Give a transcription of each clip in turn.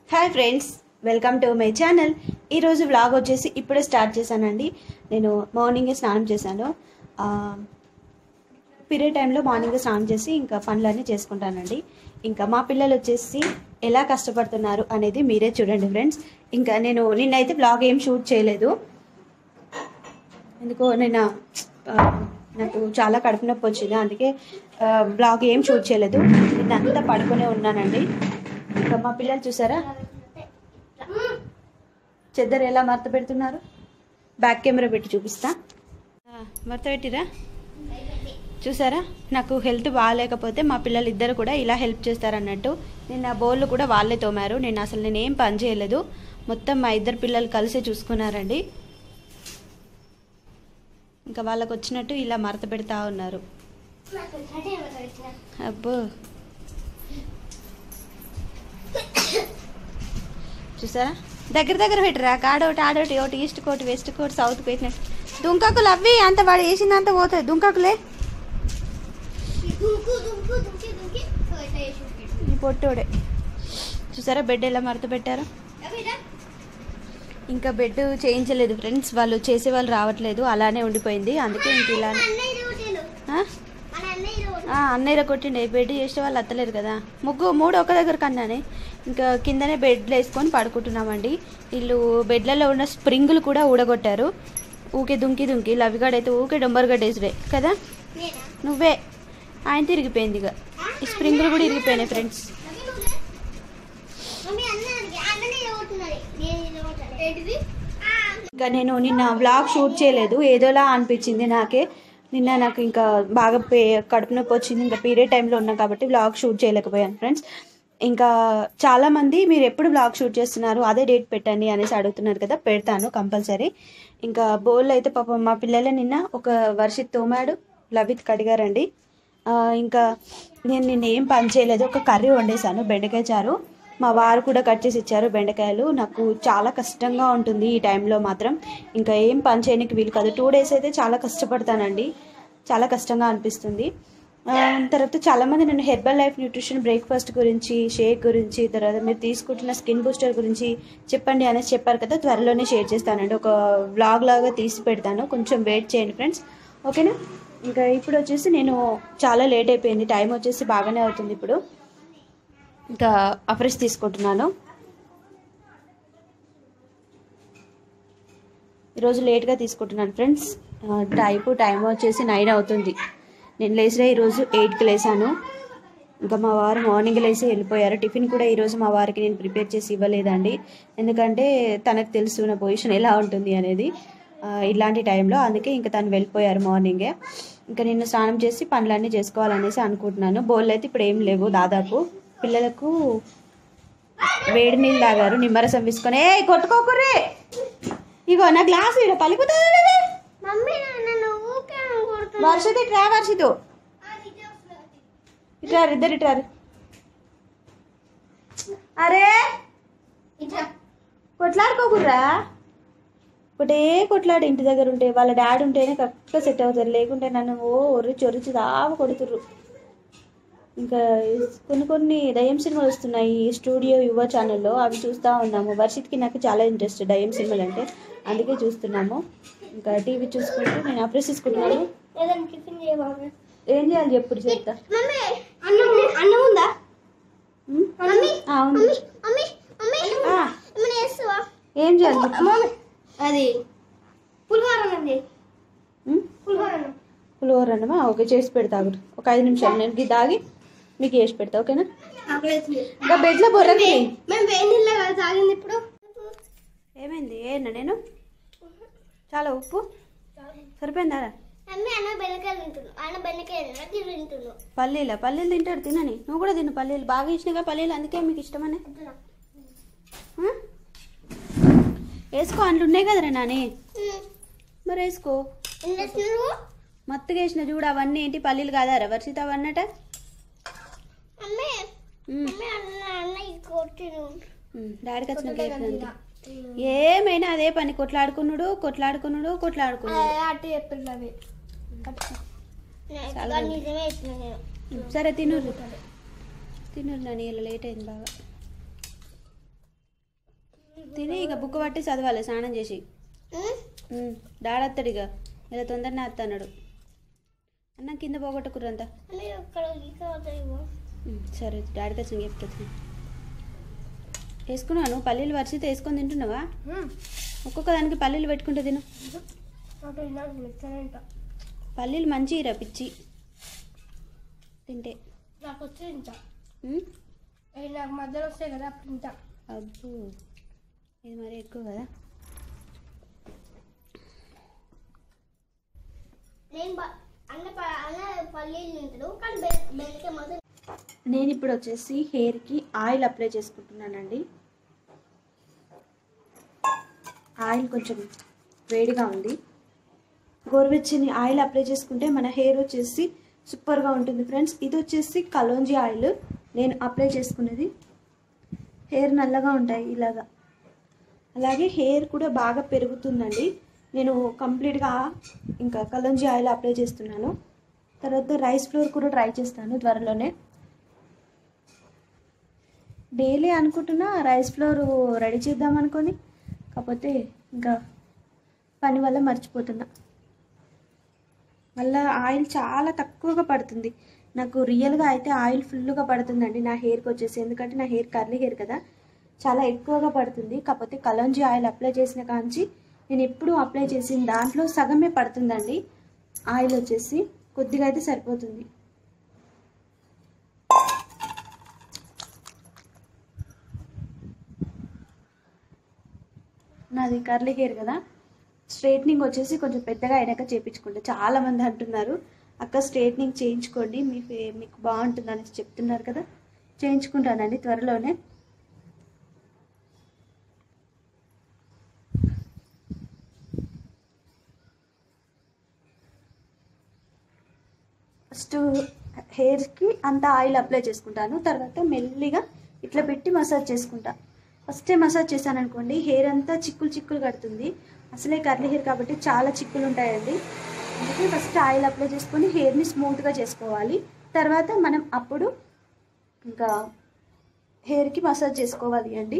Hi friends welcome to my channel ఈరోజు vlog వచ్చేసి ఇప్పుడే స్టార్ట్ చేశానండి నేను మార్నింగే స్నానం చేశాను పీరియడ్ టైంలో మార్నింగ్ స్నానం చేసి ఇంకా పనులన్నీ చేసుకుంటానండి ఇంకా మా పిల్లలు వచ్చేసి ఎలా కష్టపడుతున్నారు అనేది మీరే చూడండి ఫ్రెండ్స్ ఇంకా నేను నిన్నైతే వ్లాగ్ ఏం షూట్ చేయలేదు ఎందుకో నిన్న ఆ, నాకు చాలా కడుపు నొప్పి వచ్చింది అందుకే బ్లాగ్ ఏం షూట్ చేయలేదు నిన్న అంతా పడుకునే ఉన్నానండి ఇంకా మా పిల్లలు చూసారా చెద్దరు ఎలా మడత పెడుతున్నారు బ్యాక్ కెమెరా పెట్టి చూపిస్తా ఆ, మడత పెట్టిరా చూసారా నాకు హెల్త్ బాగాలేకపోతే మా పిల్లలు ఇద్దరు కూడా ఇలా హెల్ప్ చేస్తారన్నట్టు నిన్న బోళ్ళు కూడా వాళ్ళే తోమారు నేను అసలు నేను ఏం పని చేయలేదు మొత్తం మా ఇద్దరు పిల్లలు కలిసే చూసుకున్నారండి ఇంకా వాళ్ళకు వచ్చినట్టు ఇలా మడత పెడతా ఉన్నారు అబ్బో చూసారా దగ్గర దగ్గర పెట్టరా కాడోటి ఆడోటి ఒకటి ఈస్ట్ కోటి వెస్ట్ కోటి సౌత్ పెట్టినట్టు దుంకాకులు అవి అంత వాడు వేసిందంత పోతుంది దుంకాకులే దుంకు దుంకు దుంకి దుంకి సో ఇట్లా చేసి పెట్టు. ఈ పొట్టోడే చూసారా బెడ్ ఎలా మడత పెట్టారు అవిరా? ఇంకా బెడ్ చేయించలేదు ఫ్రెండ్స్ వాళ్ళు చేసే వాళ్ళు రావట్లేదు అలానే ఉండిపోయింది అందుకే ఇంక మన ఇలానే అన్నయ్య రోటీలు. ఆ? మన అన్నయ్య రోటీలు. ఆ, అన్నయ్య కొట్టిండే బెడ్ చేసే వాళ్ళు అత్తలేరు కదా ముగ్గు మూడు ఒక దగ్గర కన్నానే ఇంకా కిందనే బెడ్లు వేసుకొని పడుకుంటున్నామండి వీళ్ళు బెడ్లలో ఉన్న స్ప్రింగులు కూడా ఊడగొట్టారు ఊకే దుంకి దుంకి లవిగాడైతే ఊకే డొంబరగడ్డ వేసివే కదా నేనా? నువ్వే ఆయన తిరిగిపోయింది ఇక ఈ స్ప్రింగులు కూడా ఇరిగిపోయినాయి ఫ్రెండ్స్ మమ్మీ నువ్వే? మమ్మీ అన్నయ్యకి అన్ననే రోటున్నది. నేను ఇది రోటాలి. ఏంటిది? ఆ, ఇంకా నేను నిన్న వ్లాగ్ షూట్ చేయలేదు ఏదోలా అనిపించింది నాకే నిన్న నాకు ఇంకా బాగా పే కడుపు నొప్పి వచ్చింది ఇంకా పీరియడ్ టైంలో ఉన్నా కాబట్టి వ్లాగ్ షూట్ చేయలేకపోయాను ఫ్రెండ్స్ ఇంకా చాలామంది మీరు ఎప్పుడు వ్లాగ్ షూట్ చేస్తున్నారు అదే డేట్ పెట్టండి అనేసి అడుగుతున్నారు కదా పెడతాను కంపల్సరీ ఇంకా బౌల్ అయితే పాపం మా పిల్లలే నిన్న ఒక వర్షిత్ తోమాడు లవిత్ కడిగారండి ఆ, ఇంకా నేను నిన్న ఏం పని చేయలేదు ఒక కర్రీ వండేసాను బెండకాయ చారు మా వారు కూడా కట్ చేసి ఇచ్చారు బెండకాయలు నాకు చాలా కష్టంగా ఉంటుంది ఈ టైంలో మాత్రం ఇంకా ఏం పని చేయడానికి వీలు కాదు టూ డేస్ అయితే చాలా కష్టపడతానండి చాలా కష్టంగా అనిపిస్తుంది ఆ, తర్వాత చాలామంది నేను హెర్బల్ లైఫ్ న్యూట్రిషన్ బ్రేక్ఫాస్ట్ గురించి షేక్ గురించి తర్వాత మీరు తీసుకుంటున్న స్కిన్ బూస్టర్ గురించి చెప్పండి అనేసి చెప్పారు కదా త్వరలోనే షేర్ చేస్తానండి ఒక వ్లాగ్ లాగా తీసి పెడతాను కొంచెం వెయిట్ చేయండి ఫ్రెండ్స్ ఓకేనా ఇంకా ఇప్పుడు వచ్చేసి నేను చాలా లేట్ అయిపోయింది టైం వచ్చేసి బాగానే అవుతుంది ఇప్పుడు ఇంకా అఫ్రెష్ తీసుకుంటున్నాను ఈరోజు లేట్గా తీసుకుంటున్నాను ఫ్రెండ్స్ టైపు టైం వచ్చేసి నైన్ అవుతుంది నేను లేచిన ఈరోజు ఎయిట్కి లేసాను ఇంకా మా వారు మార్నింగ్ లేసి వెళ్ళిపోయారు టిఫిన్ కూడా ఈరోజు మా వారికి నేను ప్రిపేర్ చేసి ఇవ్వలేదండి ఎందుకంటే తనకు తెలుసు నా పొజిషన్ ఎలా ఉంటుంది అనేది ఆ, ఇలాంటి టైంలో అందుకే ఇంకా తను వెళ్ళిపోయారు మార్నింగే ఇంకా నిన్న స్నానం చేసి పనులన్నీ చేసుకోవాలనేసి అనుకుంటున్నాను బౌల్ అయితే ఇప్పుడు ఏం లేవు దాదాపు పిల్లలకు వేడి నీళ్ళు తాగారు నిమ్మరసం తీసుకొని ఏ కొట్టుకోకుర్రే ఇగో నా గ్లాస్ ఇక్కడ పలుకుతుంది మమ్మీ నన్ను ఊకే కొడుతుంది. వర్షది ట్రా వర్షితో ఆ, ఇదే వస్తుంది. ఇట్రారు ఇద్దరు ఇట్రారు అరే ఇట్లా. కొట్లాడుకోకుర్రా ఒకటే కొట్లాడు ఇంటి దగ్గర ఉంటే వాళ్ళ డాడీ ఉంటేనే కరెక్ట్గా సెట్ అవుతారు లేకుంటే నన్ను ఓ ఒరిచి ఒరిచి దావ కొడుతుర్రు ఇంకా కొన్ని కొన్ని దయ్యం సినిమాలు వస్తున్నాయి ఈ స్టూడియో యువ ఛానల్లో అవి చూస్తూ ఉన్నాము వర్షిత్కి నాకు చాలా ఇంట్రెస్ట్ దయ్యం సినిమాలు అంటే అందుకే చూస్తున్నాము ఇంకా టీవీ చూసుకుంటూ నేను అప్రెస్ తీసుకుంటున్నాను ఏదైనా టిఫిన్ చేయమమ్మీ. ఏం చేయాలి చెప్పుడు చెప్తా మమ్మీ అన్నం అన్నం ఉందా ఉమ్? మమ్మీ ఆ, ఉంది. మమ్మీ మమ్మీ మమ్మీ ఆ. ఏమైనా చేస్తావా ఏం చేయాలి చెప్పు మమ్మీ అది పులిహోర అండి ఉమ్? పులిహోర పులిహోర అన్నమా ఓకే చేసి పెడతా ఆగురు. ఒక ఐదు నిమిషాలు నేను ఇది దాగి మీకు చేసి పెడతా ఓకేనా ఆకలి ఇంకా బెడ్లో బొర్రకి మేము వేడి నీళ్ళ కదా తాగింది ఇప్పుడు ఏమైంది ఏనా నేను చాలా ఉప్పు సరిపోయిందా మమ్మీ అన్న బెండకాయలు తింటున్నావు అన్న బెండకాయలు తిని తింటున్నావు పల్లీల పల్లీలు తింటాడు తినని నువ్వు కూడా తిను పల్లీలు బాగా ఇచ్చినాగా పల్లీలు అందుకే మీకు ఇష్టమని ఆ? వేసుకో అందులో ఉన్నాయి కదరా నాని మరి వేసుకో ఏం చేస్తున్నావు మత్తుగా వేసిన చూడు అవన్నీ ఏంటి పల్లీలు కాదారా వర్షిత అవన్నట మమ్మీ ఉమ్, మమ్మీ అన్న అన్న కొట్టిను ఉమ్, డాడీకి వచ్చిన కేక్ అంతే ఏమైనా అదే పని కొట్లాడుకున్నాడు కొట్లాడుకున్నాడు కొట్లాడుకున్నాడు అటు చెప్పింది అవి నిజమే చెప్పిన నేను సరే తినుర్రు తినుర్రు నాని ఇలా లేట్ అయింది బాగా తిని ఇక బుక్ పట్టి చదవాలి స్నానం చేసి ఉమ్, డాడీ వస్తాడు ఇక ఇలా తొందరనే వస్తాడు అన్న కింద పోగొట్టుకుర్రంతా అన్నీ ఇక్కడ ఇక్కడ వస్తాయేమో. ఉమ్, సరే డాడీకి వచ్చిన చెప్తుంది వేసుకున్నాను పల్లీలు వరిసితే వేసుకొని తింటున్నావా ఒక్కొక్క దానికి పల్లీలు పెట్టుకుంటే తిను అటు నాకు మెత్తనే ఉంటా. పల్లీలు మంచి రా పిచ్చి తింటే నాకు వచ్చి ఇంత ఉమ్, అవి నాకు మధ్యలో వస్తాయి కదా అప్పుడు ఇంత అబ్బో ఇది మరి ఎక్కువ కదా నేను బ- అన్న ప- అన్న పల్లీలు తింటాడు కానీ బెండకాయ మాత్రం నేను ఇప్పుడు వచ్చేసి హెయిర్కి ఆయిల్ అప్లై చేసుకుంటున్నానండి ఆయిల్ కొంచెం వేడిగా ఉంది గోరువెచ్చని ఆయిల్ అప్లై చేసుకుంటే మన హెయిర్ వచ్చేసి సూపర్గా ఉంటుంది ఫ్రెండ్స్ ఇది వచ్చేసి కలోంజీ ఆయిల్ నేను అప్లై చేసుకున్నది హెయిర్ నల్లగా ఉంటాయి ఇలాగా అలాగే హెయిర్ కూడా బాగా పెరుగుతుందండి నేను కంప్లీట్గా ఇంకా కలోంజీ ఆయిల్ అప్లై చేస్తున్నాను తర్వాత రైస్ ఫ్లోర్ కూడా ట్రై చేస్తాను త్వరలోనే డైలీ అనుకుంటున్నా రైస్ ఫ్లోర్ రెడీ చేద్దాం అనుకొని కాకపోతే ఇంకా పని వల్ల మర్చిపోతున్నా మళ్ళీ ఆయిల్ చాలా తక్కువగా పడుతుంది నాకు రియల్గా అయితే ఆయిల్ ఫుల్గా పడుతుందండి నా హెయిర్కి వచ్చేసి ఎందుకంటే నా హెయిర్ కర్లీ హెయిర్ కదా చాలా ఎక్కువగా పడుతుంది కాకపోతే కలంజీ ఆయిల్ అప్లై చేసిన కాంచి నేను ఎప్పుడు అప్లై చేసిన దాంట్లో సగమే పడుతుందండి ఆయిల్ వచ్చేసి కొద్దిగా అయితే సరిపోతుంది నాది కర్లీ హెయిర్ కదా స్ట్రైట్నింగ్ వచ్చేసి కొంచెం పెద్దగా అయినాక చేయించుకుంటే చాలా మంది అంటున్నారు అక్క స్ట్రైట్నింగ్ చేయించుకోండి మీ ఫే- మీకు బాగుంటుంది అనేసి చెప్తున్నారు కదా చేయించుకుంటానండి త్వరలోనే ఫస్ట్ హెయిర్కి అంత ఆయిల్ అప్లై చేసుకుంటాను తర్వాత మెల్లిగా ఇట్లా పెట్టి మసాజ్ చేసుకుంటా ఫస్టే మసాజ్ చేశాను అనుకోండి హెయిర్ అంతా చిక్కులు చిక్కులు కడుతుంది అసలే కర్లీ హెయిర్ కాబట్టి చాలా చిక్కులు ఉంటాయండి అందుకే ఫస్ట్ ఆయిల్ అప్లై చేసుకొని హెయిర్ని స్మూత్గా చేసుకోవాలి తర్వాత మనం అప్పుడు ఇంకా హెయిర్కి మసాజ్ చేసుకోవాలి అండి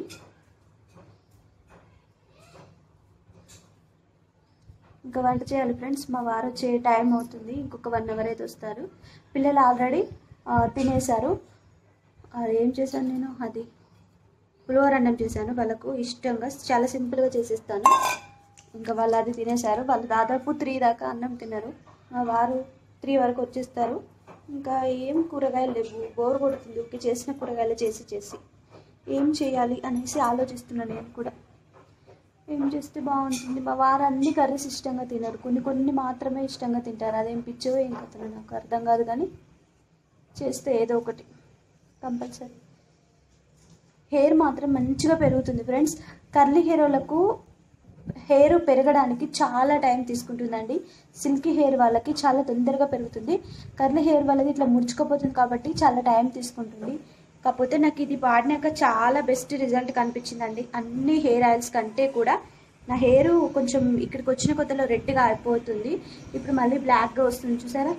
ఇంకా వంట చేయాలి ఫ్రెండ్స్ మా వారు వచ్చే టైం అవుతుంది ఇంకొక వన్ అవర్ అయితే వస్తారు పిల్లలు ఆల్రెడీ తినేశారు అది ఏం చేశాను నేను అది పులిహోర అన్నం చేశాను వాళ్ళకు ఇష్టంగా చాలా సింపుల్గా చేసేస్తాను ఇంకా వాళ్ళు అది తినేశారు వాళ్ళు దాదాపు త్రీ దాకా అన్నం తిన్నారు మా వారు త్రీ వరకు వచ్చేస్తారు ఇంకా ఏం కూరగాయలు లేవు బోర్ కొడుతుంది ఊరికే చేసిన కూరగాయలు చేసి చేసి ఏం చేయాలి అనేసి ఆలోచిస్తున్నాను నేను కూడా ఏం చేస్తే బాగుంటుంది మా వారు అన్ని కర్రీస్ ఇష్టంగా తినరు కొన్ని కొన్ని మాత్రమే ఇష్టంగా తింటారు అదేం పిచ్చో ఏం కథనో నాకు అర్థం కాదు కానీ చేస్తే ఏదో ఒకటి కంపల్సరీ హెయిర్ మాత్రం మంచిగా పెరుగుతుంది ఫ్రెండ్స్ కర్లీ హెయిర్ వాళ్ళకు హెయిర్ పెరగడానికి చాలా టైం తీసుకుంటుందండి సిల్కీ హెయిర్ వాళ్ళకి చాలా తొందరగా పెరుగుతుంది కర్లీ హెయిర్ వాళ్ళది ఇట్లా ముడుచుకుపోతుంది కాబట్టి చాలా టైం తీసుకుంటుంది కాకపోతే నాకు ఇది వాడినాక చాలా బెస్ట్ రిజల్ట్ కనిపించిందండి అన్ని హెయిర్ ఆయిల్స్ కంటే కూడా నా హెయిర్ కొంచెం ఇక్కడికి వచ్చిన కొత్తలో రెడ్గా అయిపోతుంది ఇప్పుడు మళ్ళీ బ్లాక్గా వస్తుంది చూసారా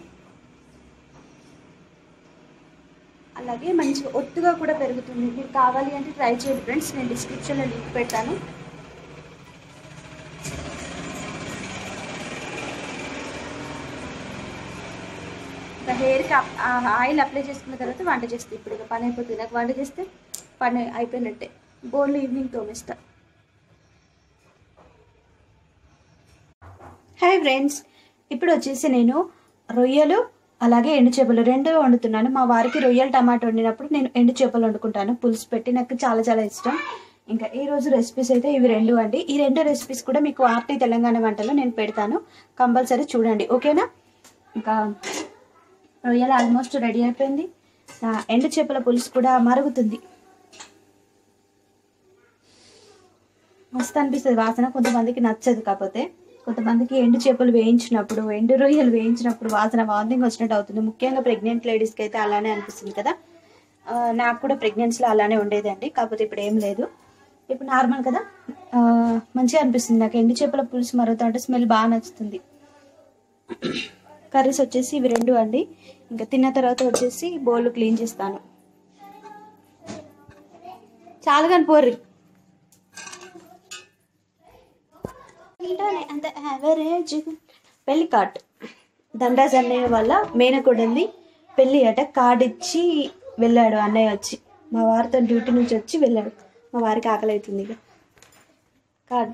అలాగే మంచిగా ఒత్తుగా కూడా పెరుగుతుంది మీరు కావాలి అంటే ట్రై చేయండి ఫ్రెండ్స్ నేను డిస్క్రిప్షన్లో లింక్ పెడతాను ఇంకా హెయిర్కి ఆయిల్ అప్లై చేసుకున్న తర్వాత వంట చేస్తే ఇప్పుడు ఇక పని అయిపోతుంది నాకు వంట చేస్తే పని అయిపోయినట్టే బోన్లు ఈవినింగ్ తోమేస్తా హాయ్ ఫ్రెండ్స్ ఇప్పుడు వచ్చేసి నేను రొయ్యలు అలాగే ఎండు చేపలు రెండు వండుతున్నాను మా వారికి రొయ్యలు టమాటా వండినప్పుడు నేను ఎండు చేపలు వండుకుంటాను పులుసు పెట్టి నాకు చాలా చాలా ఇష్టం ఇంకా ఈ రోజు రెసిపీస్ అయితే ఇవి రెండు అండి ఈ రెండు రెసిపీస్ కూడా మీకు ఆర్టీ తెలంగాణ వంటలో నేను పెడతాను కంపల్సరీ చూడండి ఓకేనా ఇంకా రొయ్యలు ఆల్మోస్ట్ రెడీ అయిపోయింది నా ఎండు చేపల పులుసు కూడా మరుగుతుంది మస్తు అనిపిస్తుంది వాసన కొంతమందికి నచ్చదు కాకపోతే కొంతమందికి ఎండు చేపలు వేయించినప్పుడు ఎండు రొయ్యలు వేయించినప్పుడు వాసన వాంతింగ్ వచ్చినట్టు అవుతుంది ముఖ్యంగా ప్రెగ్నెంట్ లేడీస్కి అయితే అలానే అనిపిస్తుంది కదా ఆ, నాకు కూడా ప్రెగ్నెన్సీలో అలానే ఉండేదండి కాకపోతే ఇప్పుడు ఏం లేదు ఇప్పుడు నార్మల్ కదా ఆ, మంచిగా అనిపిస్తుంది నాకు ఎండు చేపల పులుసు మరుగుతా అంటే స్మెల్ బాగా నచ్చుతుంది కర్రీస్ వచ్చేసి ఇవి రెండు అండి ఇంకా తిన్న తర్వాత వచ్చేసి బౌల్ క్లీన్ చేస్తాను చాలా కానీ పోర్రి చూసుకుంటానే అంత యావరేజ్ పెళ్లి కార్డ్ ధనరాజ్ అన్నయ్య వల్ల మేనకోడల్ని పెళ్ళి అట కార్డ్ ఇచ్చి వెళ్ళాడు అన్నయ్య వచ్చి మా వారితో డ్యూటీ నుంచి వచ్చి వెళ్ళాడు మా వారికి ఆకలి అవుతుంది ఇక కార్డ్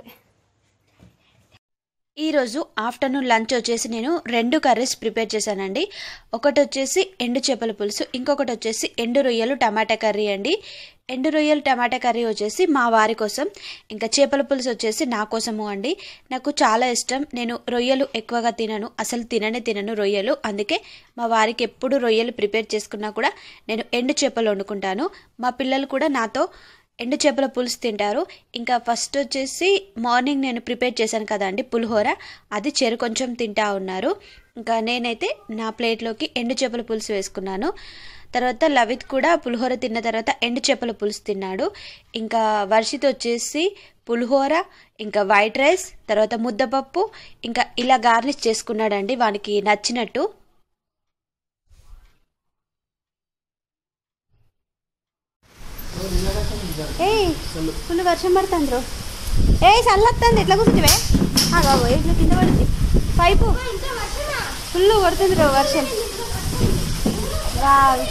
ఈరోజు ఆఫ్టర్నూన్ లంచ్ వచ్చేసి నేను రెండు కర్రీస్ ప్రిపేర్ చేశానండి ఒకటి వచ్చేసి ఎండు చేపల పులుసు ఇంకొకటి వచ్చేసి ఎండు రొయ్యలు టమాటా కర్రీ అండి ఎండు రొయ్యలు టమాటా కర్రీ వచ్చేసి మా వారి కోసం ఇంకా చేపల పులుసు వచ్చేసి నా కోసము అండి నాకు చాలా ఇష్టం నేను రొయ్యలు ఎక్కువగా తినను అసలు తిననే తినను రొయ్యలు అందుకే మా వారికి ఎప్పుడు రొయ్యలు ప్రిపేర్ చేసుకున్నా కూడా నేను ఎండు చేపలు వండుకుంటాను మా పిల్లలు కూడా నాతో ఎండు చేపల పులుసు తింటారు ఇంకా ఫస్ట్ వచ్చేసి మార్నింగ్ నేను ప్రిపేర్ చేశాను కదా అండి పులిహోర అది చెరు కొంచెం తింటా ఉన్నారు ఇంకా నేనైతే నా ప్లేట్లోకి ఎండు చేపల పులుసు వేసుకున్నాను తర్వాత లవిత్ కూడా పులిహోర తిన్న తర్వాత ఎండు చేపల పులుసు తిన్నాడు ఇంకా వర్షిత్ వచ్చేసి పులిహోర ఇంకా వైట్ రైస్ తర్వాత ముద్దపప్పు ఇంకా ఇలా గార్నిష్ చేసుకున్నాడండి వానికి నచ్చినట్టు ఏయ్ ఫుల్ వర్షం పడుతుంది రో ఏయ్ చల్లొస్తుంది ఎట్లా కూర్చుంటివే బాబు ఇట్లా కింద పడుతుంది పైపు ఫుల్ పడుతుంది రో వర్షం వావ్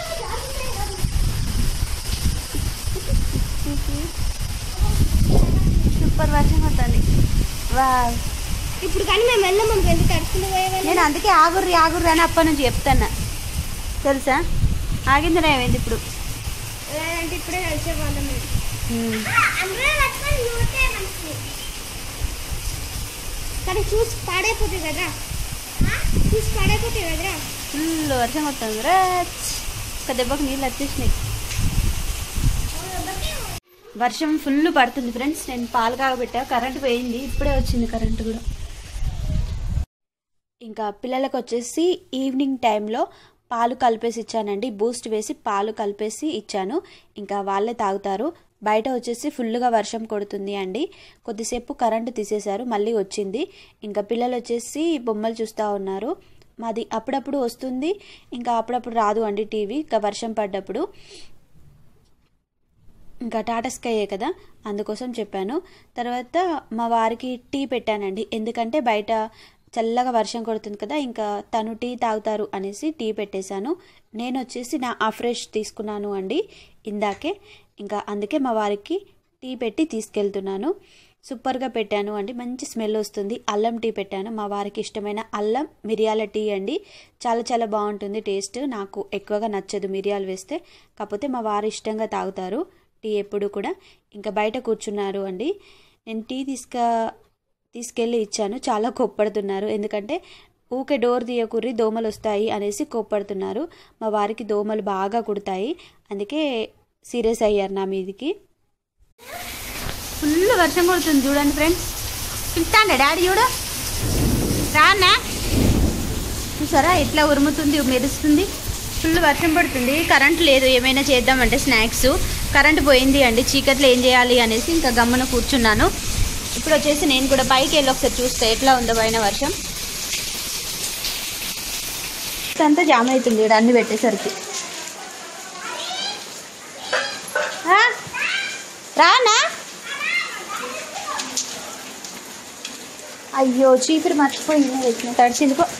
సూపర్ వర్షం పడుతుంది వావ్ ఇప్పుడు కానీ మేము వెళ్ళాం మనకు ఎందుకు తడుచుకుంటూ పోయేవాళ్ళం నేను అందుకే ఆగుర్రి ఆగుర్రి అని అప్పటి నుంచి చెప్తాను తెలుసా ఆగిందిరా ఏమైంది ఇప్పుడు లేదంటే ఇప్పుడే కలిసేవాళ్ళం మేము అందరూ పట్టుకొని నూరితే మంచిది కానీ చూసి పాడైపోతుంది కదా చూసి పాడైపోతుంది కదరా ఫుల్ వర్షం వస్తుంది రా ఒక దెబ్బకు నీళ్ళు వచ్చేసినాయి వర్షం ఫుల్ పడుతుంది ఫ్రెండ్స్ నేను పాలు కాగబెట్టా కరెంట్ పోయింది ఇప్పుడే వచ్చింది కరెంట్ కూడా ఇంకా పిల్లలకు వచ్చేసి ఈవినింగ్ టైంలో పాలు కలిపేసి ఇచ్చానండి బూస్ట్ వేసి పాలు కలిపేసి ఇచ్చాను ఇంకా వాళ్ళే తాగుతారు బయట వచ్చేసి ఫుల్గా వర్షం కొడుతుంది అండి కొద్దిసేపు కరెంటు తీసేశారు మళ్ళీ వచ్చింది ఇంకా పిల్లలు వచ్చేసి బొమ్మలు చూస్తూ ఉన్నారు మాది అప్పుడప్పుడు వస్తుంది ఇంకా అప్పుడప్పుడు రాదు అండి టీవీ ఇంకా వర్షం పడ్డప్పుడు ఇంకా టాటా స్కైయే కదా అందుకోసం చెప్పాను తర్వాత మా వారికి టీ పెట్టానండి ఎందుకంటే బయట చల్లగా వర్షం కొడుతుంది కదా ఇంకా తను టీ తాగుతారు అనేసి టీ పెట్టేశాను నేను వచ్చేసి నా అఫ్రెష్ తీసుకున్నాను అండి ఇందాకే ఇంకా అందుకే మా వారికి టీ పెట్టి తీసుకెళ్తున్నాను సూపర్గా పెట్టాను అండి మంచి స్మెల్ వస్తుంది అల్లం టీ పెట్టాను మా వారికి ఇష్టమైన అల్లం మిరియాల టీ అండి చాలా చాలా బాగుంటుంది టేస్ట్ నాకు ఎక్కువగా నచ్చదు మిరియాలు వేస్తే కాకపోతే మా వారు ఇష్టంగా తాగుతారు టీ ఎప్పుడు కూడా ఇంకా బయట కూర్చున్నారు అండి నేను టీ తీసుక తీసుకెళ్ళి ఇచ్చాను చాలా కోప్పడుతున్నారు ఎందుకంటే ఊకే డోర్ తీయకుర్రి దోమలు వస్తాయి అనేసి కోప్పడుతున్నారు మా వారికి దోమలు బాగా కుడతాయి అందుకే సీరియస్ అయ్యారు నా మీదికి ఫుల్ వర్షం కొడుతుంది చూడండి ఫ్రెండ్స్ పిలుస్తాండే డాడీ చూడు రానా చూసారా ఇట్లా ఉరుముతుంది మెరుస్తుంది ఫుల్ వర్షం పడుతుంది కరెంట్ లేదు ఏమైనా చేద్దామంటే స్నాక్స్ కరెంట్ పోయింది అండి చీకట్లో ఏం చేయాలి అనేసి ఇంకా గమ్మున కూర్చున్నాను ఇప్పుడు వచ్చేసి నేను కూడా పైకి వెళ్ళి ఒకసారి చూస్తే ఎట్లా ఉందో పైన వర్షం అంతా జామ్ అవుతుంది ఇక్కడ అన్ని పెట్టేసరికి ఆ? రానా అయ్యో చీపురు మర్చిపోయింది పెట్టిన తడిచింది పో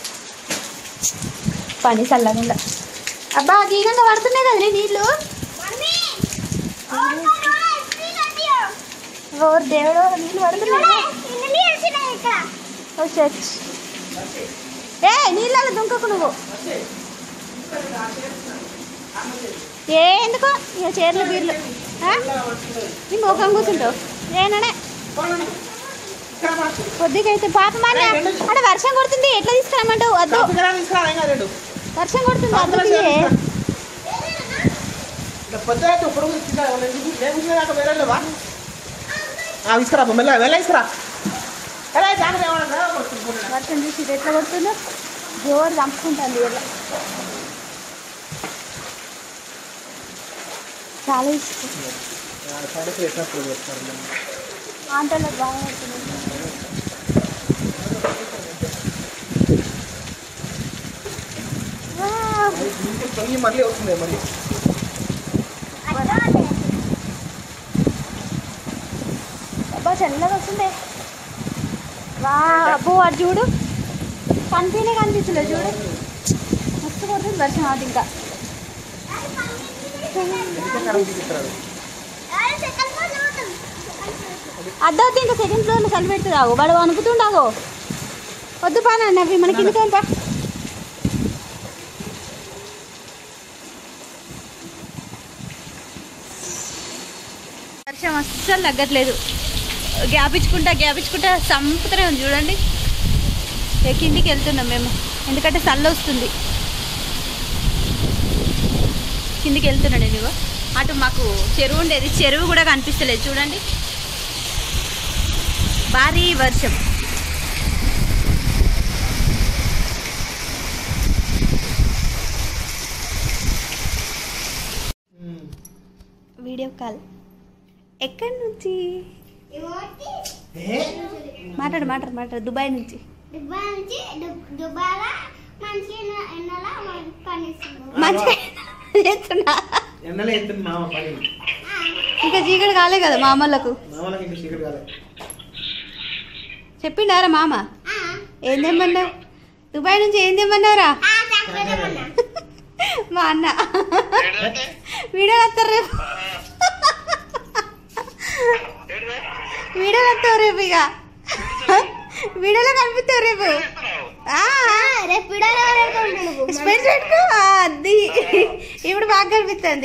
పని చల్లకుండా అబ్బా దీనంగా పడుతున్నాయి కదండి నీళ్ళు ఓ దేవుడు నీళ్ళు పడుతున్నాయి ఓ చర్చ్ ఏ నీళ్ళలో దుంకకు నువ్వు ఏ ఎందుకు ఇక చీరలు బీర్లు ఆ? నీ ముఖం కూర్చుంటావు ఏననే కొద్దిగా అయితే పాపం అన్న అక్కడ వర్షం కొడుతుంది ఎట్లా తీసుకురామంటావు వద్దు వర్షం కొడుతుంది వద్దు తీయే. తీసుకురా మెల్ల వెళ్ళ తీసుకురా వర్షం చూసి ఇది ఎట్లా కొడుతుందో జోరు చంపుకుంటుంది ఇలా చాలా ఇష్టం ఆంటలకు బాగా పడుతుంది వావ్. తొంగి మళ్ళీ వస్తుంది మళ్ళీ అబ్బా చల్లగా వస్తుంది వా అబ్బో అది చూడు కనిపించలే కనిపించలేదు చూడు మస్తు కొడుతుంది వర్షం అది ఇంకా సెకండ్ ఫ్లోర్ పోతాం అద్దొద్దు ఇంకా సెకండ్ ఫ్లోర్లో చలి పెడుతుంది ఆగో వాడు అనుకుతుండాగో వద్దు పాన నవ్వి మనకి కిందకి వెళ్ళిపా వర్షం అస్సలు తగ్గట్లేదు గ్యాప్ ఇచ్చుకుంటా గ్యాప్ ఇచ్చుకుంటా సంపుతూనే ఉంది చూడండి ఇక కిందికి వెళ్తున్నాం మేము ఎందుకంటే చల్ల వస్తుంది కిందికి వెళ్తున్నాను నేను ఇగో. అటు మాకు చెరువు ఉండేది చెరువు కూడా కనిపిస్తలేదు చూడండి భారీ వర్షం వీడియో కాల్ ఎక్కడి నుంచి ఏమోటి మాట్లాడు మాట్లాడు మాట్లాడు దుబాయ్ నుంచి దుబాయ్ నుంచి దు- దుబాయ్లో మంచి ఎండల పనిస్తున్నాం మంచిగా చేస్తున్నా ఎండలో ఎత్తుంది మామ పని ఇంకా చీకటి కాలే కదా మా అమ్మలకు మామలకి ఇంకా చీకటి కాలే చెప్పిండారా మామ ఏం తెమ్మన్నావు దుబాయ్ నుంచి ఏం తెమ్మన్నావురా మా అన్న వీడియోలు వస్తారు రేపు వీడియోలు వస్తావు రేపు ఇక వీడియోలో కనిపిస్తావు రేపు ఆ, రేపు వీడియోలో పెట్టుకుంటాను స్పెట్స్ పెట్టుకో ఆ, అది ఇప్పుడు బాగా కనిపిస్తుంది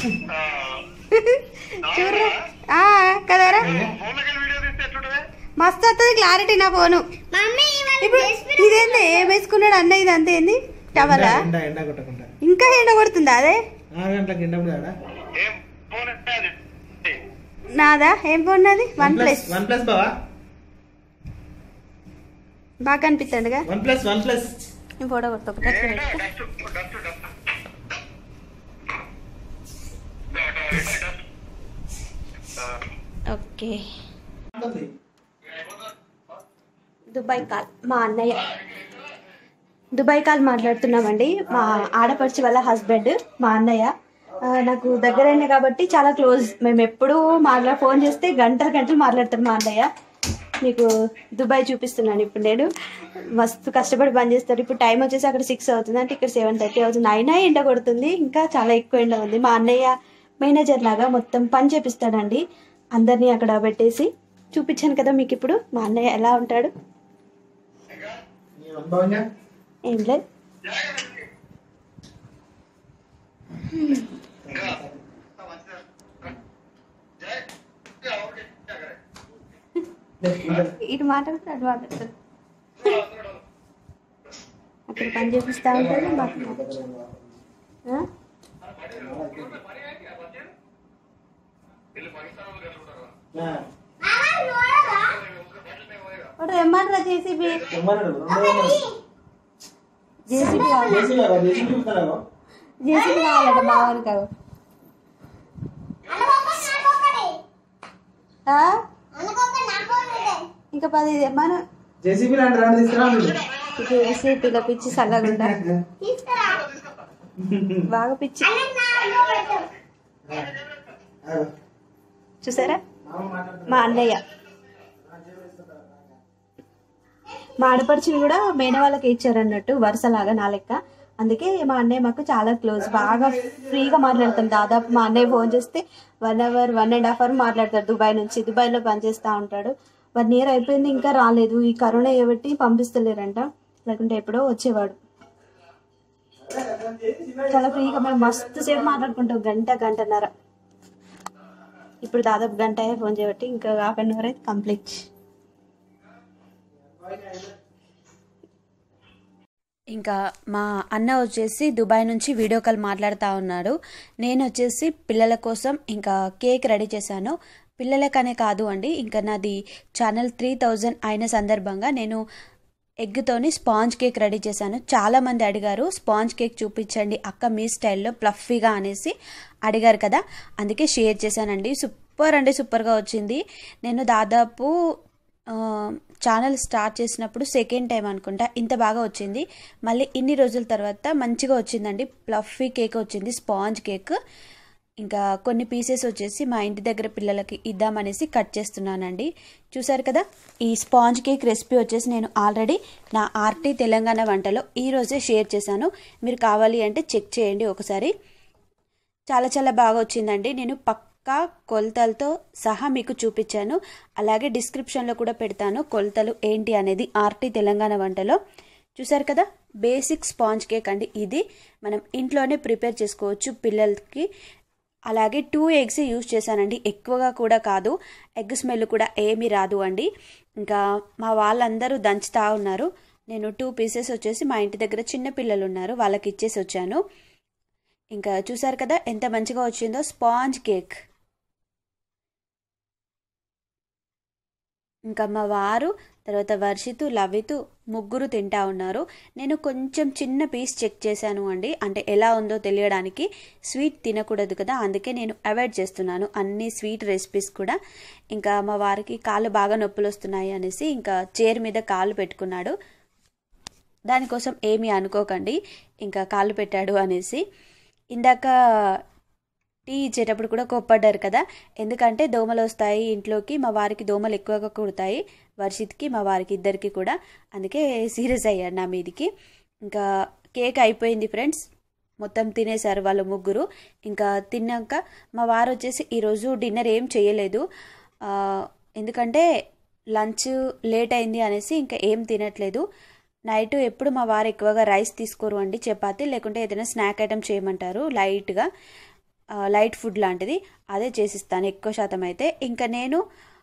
చూడరా ఆ, కదరా మస్తు వస్తుంది క్లారిటీ నా ఫోను మమ్మీ ఇవాళ ఇప్పుడు చేసి ఇదేంది ఏం వేసుకున్నాడు అన్న ఇది అంతే ఏంది టవలా ఎండ ఎండ కొట్టకుండా ఇంకా ఎండ కొడుతుందా అదే ఆరు గంటలకు ఎండ కూడా నాదా ఏం పోన్నది వన్ ప్లస్ వన్ ప్లస్ బావా బాగా కనిపిస్తుందిగా వన్ ప్లస్ వన్ ప్లస్ నేను ఫోటో కొడతా ఒకటి అట్లా పెట్టుకో. ఓకే దుబాయ్ కాల్ మా అన్నయ్య దుబాయ్ కాల్ మాట్లాడుతున్నామండి మా ఆడపడిచి వాళ్ళ హస్బెండ్ మా అన్నయ్య ఆ, నాకు దగ్గరైన కాబట్టి చాలా క్లోజ్ మేము ఎప్పుడూ మాట్లా ఫోన్ చేస్తే గంటలు గంటలు మాట్లాడతారు మా అన్నయ్య మీకు దుబాయ్ చూపిస్తున్నాను ఇప్పుడు నేను మస్తు కష్టపడి పని చేస్తారు ఇప్పుడు టైం వచ్చేసి అక్కడ సిక్స్ అవుతుంది అంటే ఇక్కడ సెవెన్ థర్టీ అవుతుంది అయినా ఎండ కొడుతుంది ఇంకా చాలా ఎక్కువ ఎండ ఉంది మా అన్నయ్య మేనేజర్ లాగా మొత్తం పని చేపిస్తాడండి అందరినీ అక్కడ పెట్టేసి చూపించాను కదా మీకు ఇప్పుడు మా అన్నయ్య ఎలా ఉంటాడు నీ అనుభవంగా ఏం లేదు ఇటు మాట్లాడుతాడు అటు మాట్లాడతాడు అక్కడ పని చేపిస్తా ఉంటాడు మాకు మాట్లాడతాడు. ఆ? ఆ, వాడు ఏమంటారా జేసీబీ తెమ్మన్నాడు, రెండు వందలు. జేసీబీ కావాలి చేసి లేవా? చేసి చూపుతున్నావా? జేసీబీ కావాలట మావాడు కాదు ఆ? ఇంకా పది ఏమన్నా జేసీబీ లాంటి రాడు తీసుకురా మీరు. జేసీ పిల్ల పిచ్చి చల్లగుండా తీసుకురా బాగా పిచ్చి అన్నకు నా లో పెట్టు. ఆ, ఆగు. చూసారా మామ మాట్లాడుతున్నాడు. మా అన్నయ్య మా ఆడపడుచుని కూడా మేన వాళ్ళకి ఇచ్చారు అన్నట్టు వరుసలాగా నా లెక్క అందుకే మా అన్నయ్య మాకు చాలా క్లోజ్ బాగా ఫ్రీగా మాట్లాడతాం దాదాపు మా అన్నయ్య ఫోన్ చేస్తే one hour one and half hour మాట్లాడతాడు దుబాయ్ నుంచి దుబాయ్లో పనిచేస్తూ ఉంటాడు వన్ ఇయర్ అయిపోయింది ఇంకా రాలేదు ఈ కరోనా ఏబట్టి పంపిస్తలేరంట లేకుంటే ఎప్పుడో వచ్చేవాడు చాలా ఫ్రీగా మేము మస్తు సేపు మాట్లాడుకుంటాం గంట గంటన్నర ఇప్పుడు దాదాపు గంట అయ్యే ఫోన్ చేయబట్టి ఇంకా హాఫ్ అన్ అవర్ అయితే కంప్లీట్ ఇంకా మా అన్న వచ్చేసి దుబాయ్ నుంచి వీడియో కాల్ మాట్లాడుతూ ఉన్నాడు నేను వచ్చేసి పిల్లల కోసం ఇంకా కేక్ రెడీ చేశాను పిల్లలకనే కాదు అండి ఇంకా నాది ఛానల్ త్రీ థౌజండ్ అయిన సందర్భంగా నేను ఎగ్తోని స్పాంజ్ కేక్ రెడీ చేశాను చాలామంది అడిగారు స్పాంజ్ కేక్ చూపించండి అక్క మీ స్టైల్లో ప్లఫీగా అనేసి అడిగారు కదా అందుకే షేర్ చేశానండి సూపర్ అంటే సూపర్గా వచ్చింది నేను దాదాపు ఆ, ఛానల్ స్టార్ట్ చేసినప్పుడు సెకండ్ టైం అనుకుంటా ఇంత బాగా వచ్చింది మళ్ళీ ఇన్ని రోజుల తర్వాత మంచిగా వచ్చిందండి ప్లఫీ కేక్ వచ్చింది స్పాంజ్ కేక్ ఇంకా కొన్ని పీసెస్ వచ్చేసి మా ఇంటి దగ్గర పిల్లలకి ఇద్దామనేసి కట్ చేస్తున్నానండి చూసారు కదా ఈ స్పాంజ్ కేక్ రెసిపీ వచ్చేసి నేను ఆల్రెడీ నా ఆర్టీ తెలంగాణ వంటలో ఈరోజే షేర్ చేశాను మీరు కావాలి అంటే చెక్ చేయండి ఒకసారి చాలా చాలా బాగా వచ్చిందండి నేను పక్కా కొలతలతో సహా మీకు చూపించాను అలాగే డిస్క్రిప్షన్లో కూడా పెడతాను కొలతలు ఏంటి అనేది ఆర్టీ తెలంగాణ వంటలో చూసారు కదా బేసిక్ స్పాంజ్ కేక్ అండి ఇది మనం ఇంట్లోనే ప్రిపేర్ చేసుకోవచ్చు పిల్లలకి అలాగే టూ ఎగ్స్ యూజ్ చేశానండి ఎక్కువగా కూడా కాదు ఎగ్ స్మెల్ కూడా ఏమీ రాదు అండి ఇంకా మా వాళ్ళందరూ దంచుతా ఉన్నారు నేను టూ పీసెస్ వచ్చేసి మా ఇంటి దగ్గర చిన్న పిల్లలు ఉన్నారు వాళ్ళకి ఇచ్చేసి వచ్చాను ఇంకా చూసారు కదా ఎంత మంచిగా వచ్చిందో స్పాంజ్ కేక్ ఇంకా మా వారు తర్వాత వర్షితు లవితు ముగ్గురు తింటా ఉన్నారు నేను కొంచెం చిన్న పీస్ చెక్ చేశాను అండి అంటే ఎలా ఉందో తెలియడానికి స్వీట్ తినకూడదు కదా అందుకే నేను అవాయిడ్ చేస్తున్నాను అన్ని స్వీట్ రెసిపీస్ కూడా ఇంకా మా వారికి కాళ్ళు బాగా నొప్పులు వస్తున్నాయి అనేసి ఇంకా చైర్ మీద కాళ్ళు పెట్టుకున్నాడు దానికోసం ఏమీ అనుకోకండి ఇంకా కాళ్ళు పెట్టాడు అనేసి ఇందాక టీ ఇచ్చేటప్పుడు కూడా కోప్పడ్డారు కదా ఎందుకంటే దోమలు వస్తాయి ఇంట్లోకి మా వారికి దోమలు ఎక్కువగా కుడతాయి వర్షిత్కి మా వారికి ఇద్దరికి కూడా అందుకే సీరియస్ అయ్యాడు నా మీదికి ఇంకా కేక్ అయిపోయింది ఫ్రెండ్స్ మొత్తం తినేశారు వాళ్ళు ముగ్గురు ఇంకా తిన్నాక మా వారు వచ్చేసి ఈరోజు డిన్నర్ ఏం చేయలేదు ఆ, ఎందుకంటే లంచ్ లేట్ అయింది అనేసి ఇంకా ఏం తినట్లేదు నైట్ ఎప్పుడు మా వారు ఎక్కువగా రైస్ తీసుకోరు అండి చపాతీ లేకుంటే ఏదైనా స్నాక్ ఐటమ్ చేయమంటారు లైట్గా ఆ, లైట్ ఫుడ్ లాంటిది అదే చేసిస్తాను ఎక్కువ శాతం అయితే ఇంకా నేను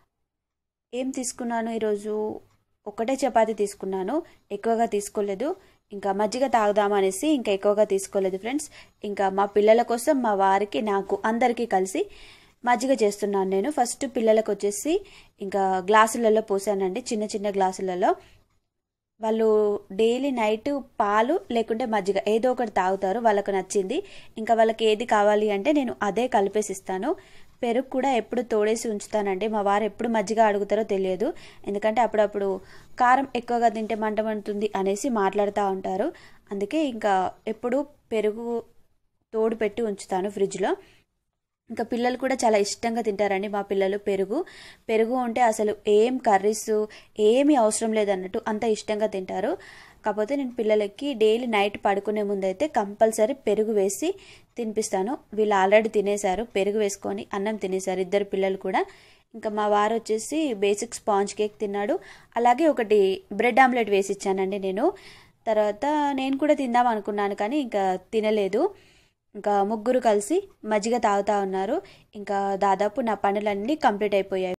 ఏం తీసుకున్నాను ఈరోజు ఒకటే చపాతీ తీసుకున్నాను ఎక్కువగా తీసుకోలేదు ఇంకా మజ్జిగ తాగుదాం అనేసి ఇంకా ఎక్కువగా తీసుకోలేదు ఫ్రెండ్స్ ఇంకా మా పిల్లల కోసం మా వారికి నాకు అందరికీ కలిసి మజ్జిగ చేస్తున్నాను నేను ఫస్ట్ పిల్లలకు వచ్చేసి ఇంకా గ్లాసులలో పోసానండి చిన్న చిన్న గ్లాసులలో వాళ్ళు డైలీ నైట్ పాలు లేకుంటే మజ్జిగ ఏదో ఒకటి తాగుతారు వాళ్ళకు నచ్చింది ఇంకా వాళ్ళకి ఏది కావాలి అంటే నేను అదే కలిపేసి ఇస్తాను పెరుగు కూడా ఎప్పుడు తోడేసి ఉంచుతానండి మా వారు ఎప్పుడు మజ్జిగ అడుగుతారో తెలియదు ఎందుకంటే అప్పుడప్పుడు కారం ఎక్కువగా తింటే మంట మండుతుంది అనేసి మాట్లాడుతూ ఉంటారు అందుకే ఇంకా ఎప్పుడు పెరుగు తోడు పెట్టి ఉంచుతాను ఫ్రిడ్జ్లో ఇంకా పిల్లలు కూడా చాలా ఇష్టంగా తింటారండి మా పిల్లలు పెరుగు పెరుగు ఉంటే అసలు ఏం కర్రీస్ ఏమీ అవసరం లేదన్నట్టు అంత ఇష్టంగా తింటారు కాకపోతే నేను పిల్లలకి డైలీ నైట్ పడుకునే ముందు అయితే కంపల్సరీ పెరుగు వేసి తినిపిస్తాను వీళ్ళు ఆల్రెడీ తినేశారు పెరుగు వేసుకొని అన్నం తినేశారు ఇద్దరు పిల్లలు కూడా ఇంకా మా వారు వచ్చేసి బేసిక్ స్పాంజ్ కేక్ తిన్నాడు అలాగే ఒకటి బ్రెడ్ ఆమ్లెట్ వేసి ఇచ్చానండి నేను తర్వాత నేను కూడా తిందాం అనుకున్నాను కానీ ఇంకా తినలేదు ఇంకా ముగ్గురు కలిసి మజ్జిగ తాగుతా ఉన్నారు ఇంకా దాదాపు నా పనులన్నీ కంప్లీట్ అయిపోయాయి